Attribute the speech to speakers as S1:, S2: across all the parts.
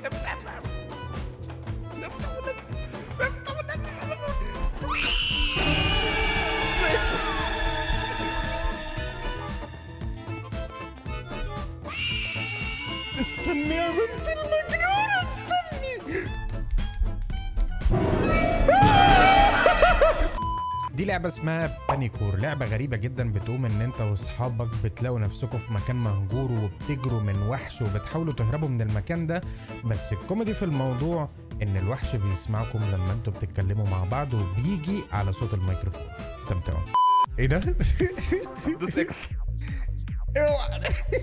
S1: استني يا بنت المجنونة استني دي لعبة اسمها بانيكور لعبة غريبة جدا بتقوم ان انت واصحابك بتلاقوا نفسكم في مكان مهجور وبتجروا من وحش وبتحاولوا تهربوا من المكان ده بس الكوميدي في الموضوع ان الوحش بيسمعكم لما انتوا بتتكلموا مع بعض وبيجي على صوت الميكروفون استمتعوا ايه ده؟
S2: دوس اكس
S1: اوعى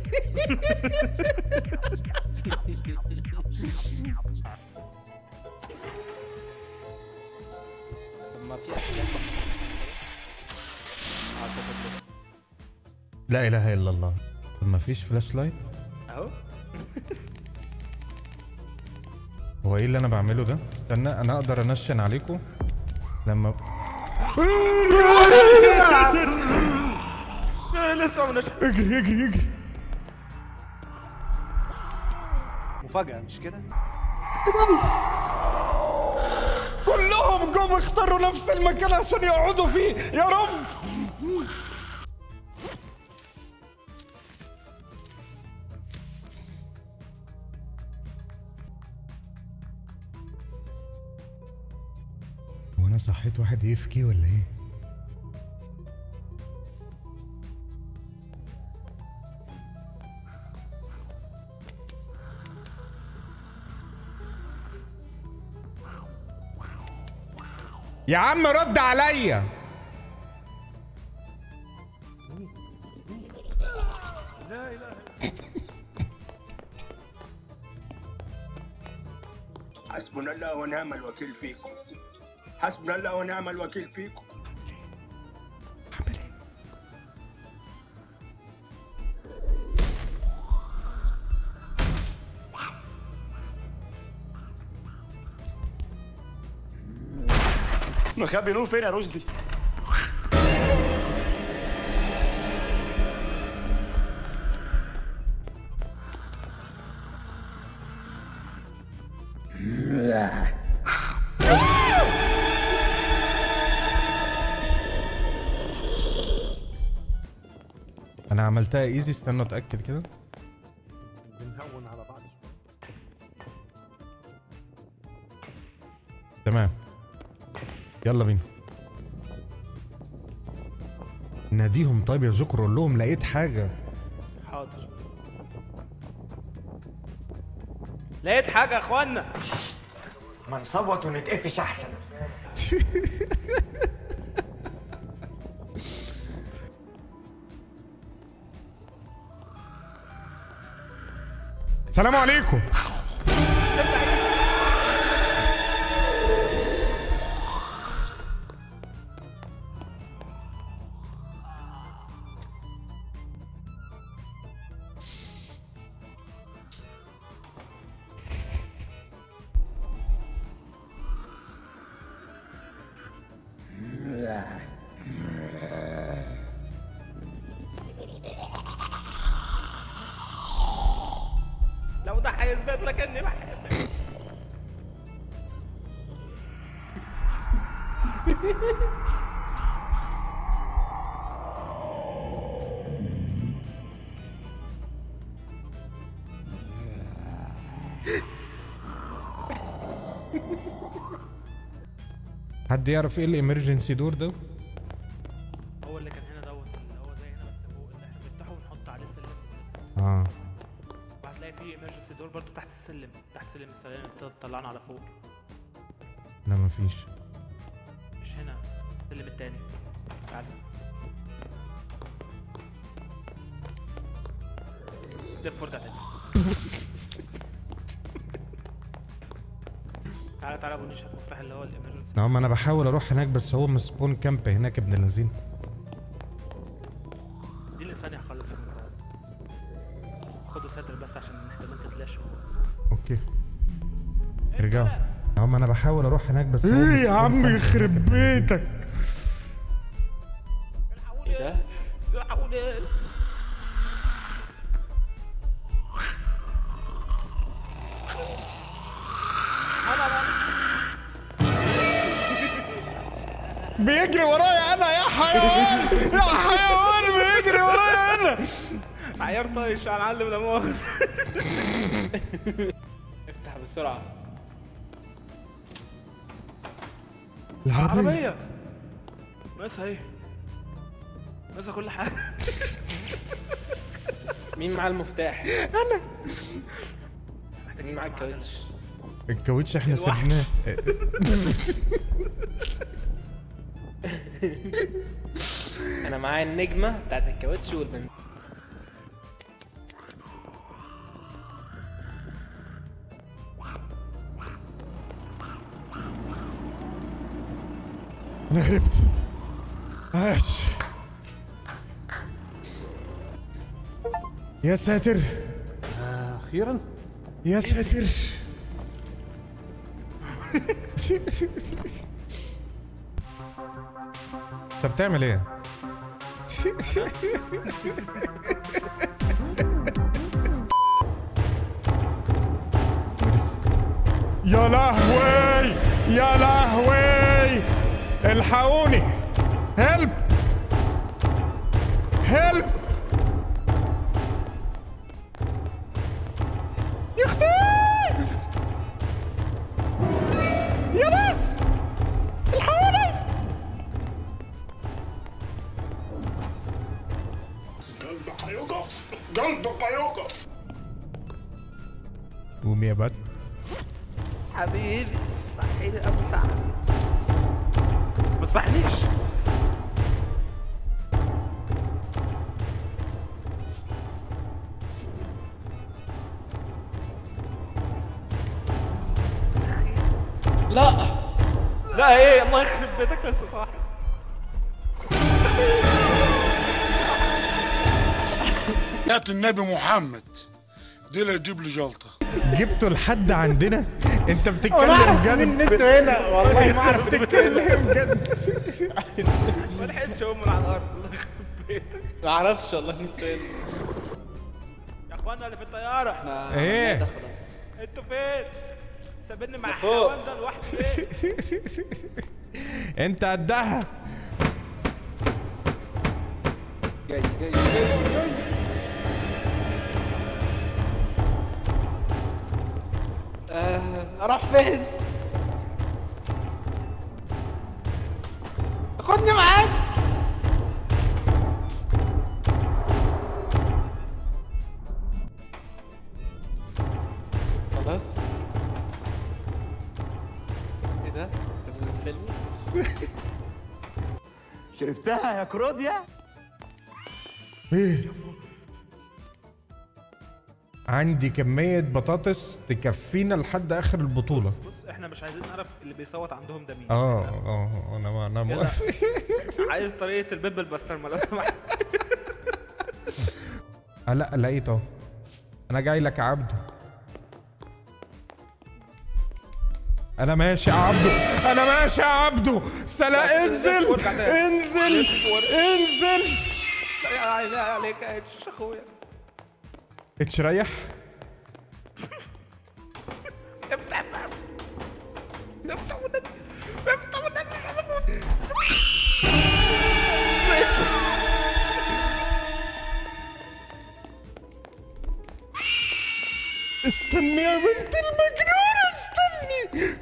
S2: طب ما في افلام اعتقد كده.
S1: لا اله الا الله طب ما فيش فلاش لايت
S2: اهو
S1: هو ايه اللي انا بعمله ده استنى انا اقدر انشن عليكم لما
S2: آه، لسه ما نشأ
S1: اجري اجري اجري
S3: مفاجأة مش كده؟
S1: كلهم جم اختاروا نفس المكان عشان يقعدوا فيه يا رب هو انا صحيت واحد يفكي ولا ايه يا عم رد عليا
S4: حسبنا الله ونعم الوكيل فيكم حسبنا الله ونعم الوكيل فيكم
S3: مخبي نور فين يا رشدي؟
S1: انا عملتها ايزي استنى اتاكد كده
S3: بنهون على بعض شوية
S1: تمام يلا بينا ناديهم طيب يا جوكر قول لهم لقيت حاجه
S2: حاضر لقيت حاجه يا اخوانا
S5: ما نصوت ونتقفش احسن
S1: السلام عليكم
S2: لو ده هيثبت لك اني بحبك
S1: حد يعرف ايه الامرجنسي دور ده
S2: هو اللي كان هنا دوت اللي هو زي هنا بس فوق اللي احنا بنفتحه ونحط عليه السلم
S1: اه
S2: وهتلاقي فيه ايمرجنسي دور برضو تحت السلم تحت سلم السلالم اللي بتطلعنا على فوق
S1: لا مفيش
S2: مش هنا السلم التاني تعالى لف وارجع تاني تعالى تعالى ابو نشا المفتاح اللي هو الامرجنسي
S1: نعم انا بحاول اروح هناك بس هو مسبون كامب هناك ابن اللذين
S2: دي اللي ثانية هخلص الموضوع ده. خدوا ساتر بس عشان احتمال تتلاش
S1: اوكي ارجعوا نعم انا بحاول اروح هناك بس ايه يا عم يخرب بيتك
S2: ايه ده؟ الحقوني
S1: بيجري ورايا انا يا حيوان يا حيوان بيجري ورايا انا
S2: عيار طايش على معلم لا مؤاخذة
S6: افتح بسرعة
S1: العربية
S2: عربية ناقصها ايه؟ ناقصها كل حاجة
S6: مين معاه المفتاح؟ أنا مين معاه الكاوتش؟
S1: الكاوتش احنا
S2: الوحش.
S1: سبناه
S6: أنا معايا النجمة بتاعت الكاوتش والبنزين
S1: انا هربت عاش يا ساتر
S3: اخيرا
S1: يا ساتر طب بتعمل ايه؟ يا لهوي يا لهوي الحقوني هلب هلب يا اختي يا ناس الحقوني
S4: قلبك هيقف قلبك هيقف
S1: قوم يا بت
S2: حبيبي صحيني ابو سعد ما تصحنيش
S6: لا
S2: لا ايه الله يخرب بيتك لسه صاحي
S7: حياة النبي محمد دي اللي تجيب لي جلطة
S1: جبته لحد عندنا انت بتتكلم جد
S6: انتوا هنا والله ما اعرف
S1: بتتكلم جد
S2: ما لحقتش اقوم من على الارض الله يخرب بيتك
S6: ما اعرفش والله انتوا هنا
S2: يا اخوانا اللي في الطياره
S6: احنا
S1: إيه؟
S6: عملنا ده خلاص
S2: انتوا فين؟ سابني مع
S6: فوق.
S2: الحيوان ده لوحدي ليه؟
S1: انت قدها
S6: جاي جاي جاي جاي آه، اروح فين؟ خدني معاك خلاص ايه ده؟ ده من الفيلم؟
S5: شربتها يا كروديا
S1: ايه عندي كمية بطاطس تكفينا لحد اخر البطولة
S2: بص احنا مش عايزين نعرف اللي بيصوت عندهم ده مين
S1: اه اه انا ما انا موافق
S2: عايز طريقه البيب البسطرمه لو سمحت
S1: آه لا لقيت اهو انا جاي لك يا عبده انا ماشي يا عبده انا ماشي يا عبده سلا انزل
S2: وارجع تاني.
S1: انزل انزل
S2: لا عايز عليك يا اتش اخويا
S1: اتشريح
S2: افتح باب. افتح والنبي افتح والنبي
S1: استني يا بنت المجنونة استني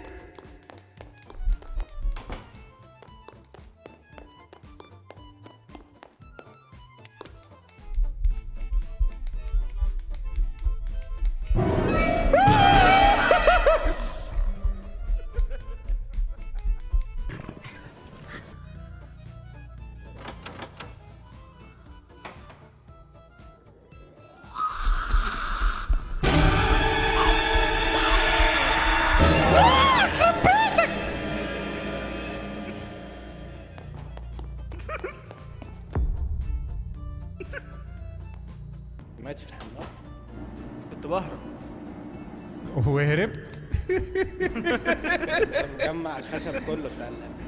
S6: مات في الحمام
S2: كنت بهرب
S1: وهربت
S6: مجمع الخشب كله في القلب